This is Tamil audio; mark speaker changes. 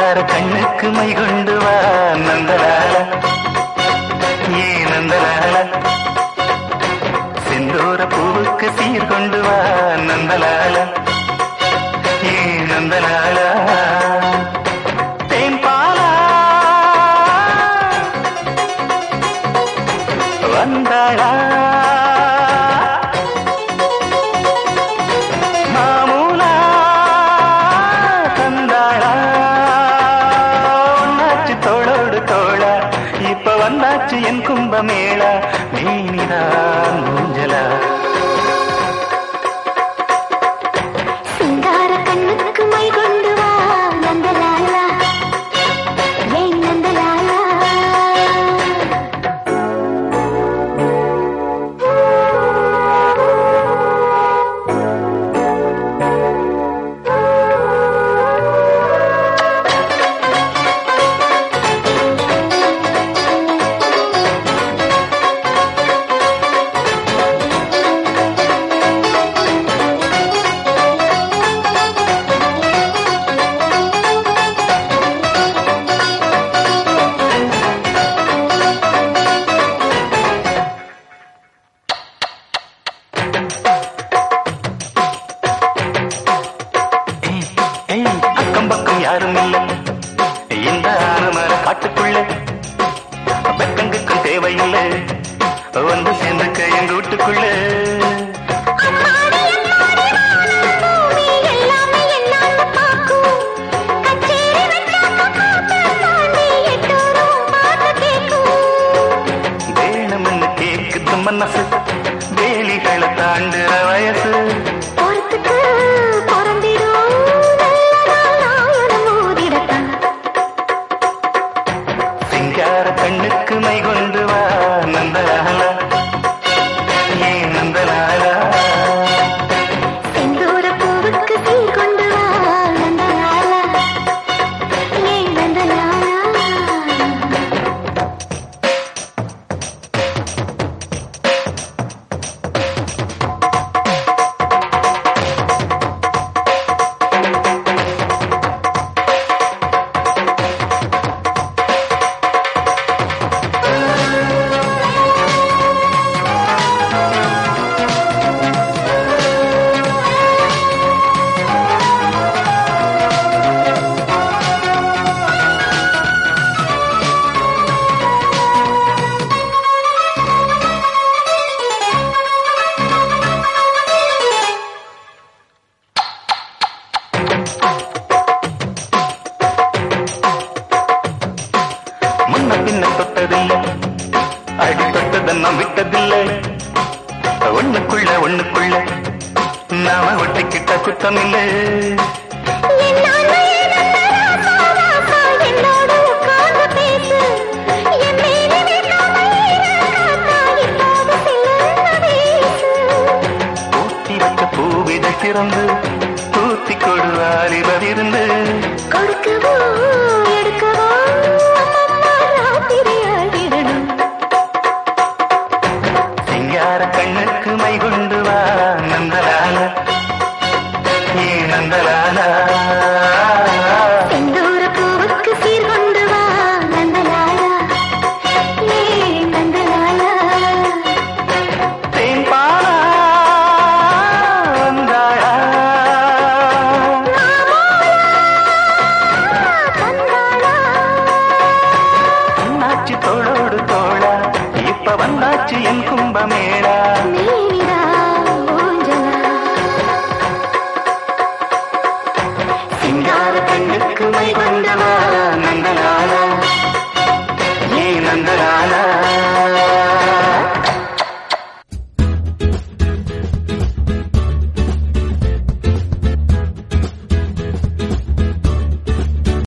Speaker 1: சிங்கார கண்ணுக்கு மை கொண்டு வா நந்தலால ஏ நந்தலால செந்தூர பூவுக்கு சீர் கொண்டு வா நந்தலால ஏ நந்தலால தேன்பாலா வந்தாளா மாமூலா தந்தாளா ஒன்னாச்சு தோளோடு தோளா இப்ப வந்தாச்சு என் கும்பமேளா நீனிதான் மூஞ்சலா
Speaker 2: சிங்கார கண்ணுக்கு மை கொண்டு வா நந்தலாலா ஏன் நந்தலாலா
Speaker 1: ஏய், ஏய், அக்கம் பக்கம் யாரும் இல்ல இந்த ஆனமர காட்டுக்குள்ள வெக்கங்குக்கும் தேவையில்லை வந்து சேர்ந்துக்க எங்க வீட்டுக்குள்ள
Speaker 2: பூமி எல்லாமே என்னால பாக்கும் கச்சேரி வச்சாக்க பாட்டு தாண்டி எட்டூரும் பாட்டு கேக்கும்
Speaker 1: வேணும்னு கேக்குது மனசு வேலிகளை தாண்டுற வயசு
Speaker 2: பொறுத்துக்கு பொறந்திடும் நல்ல நாளாயனம் ஊதிடத்தான்
Speaker 1: சிங்கார கண்ணுக்கு மை கொண்டு வா நந்தலாலா ஏன் நந்தலாலா
Speaker 2: செந்தூர பூவுக்கு சீர் கொண்டு வா நந்தலாலா ஏன் நந்தலாலா
Speaker 1: முன்ன பின்ன தொட்டதில்லை அடி தொட்டதை நான் விட்டதில்லை ஒண்ணுக்குள்ள ஒண்ணுக்குள்ள நாம ஒட்டிக்கிட்ட குத்தம் இல்லை
Speaker 2: என்னால ஏனந்த ராசா, ராசா, என்னோடு உட்கார்ந்து பேசு. என் மேனி நிற்காம ஈரக்காத்தா, இப்போது சில்லுன்னு வீசு.
Speaker 1: ஊத்தி வச்ச பூவிதை திறந்து ஊத்தி கொடுவாரிவர் இருந்து
Speaker 2: கொடுக்கவோ, எடுக்கவோ, அம்மம்மா ராத்திரி ஆகிடணும்.
Speaker 1: சிங்கார கண்ணுக்கு மை கொண்டு வா நந்தலால ஏ நந்தலாலா
Speaker 2: செந்தூர பூவுக்கு சீர் கொண்டு வா, நந்தலாலா. ஏ நந்தலாலா.
Speaker 1: தேன்பாலா வந்தாளா
Speaker 2: தந்தாளா.
Speaker 1: அண்ணாச்சி தோளோடு தோளா இப்ப வந்தாச்சு என் கும்பமேளா
Speaker 2: நீனிடா ஊஞ்சலா.
Speaker 1: சிங்கார கண்ணுக்கு மை கொண்டு வா நந்தலாலா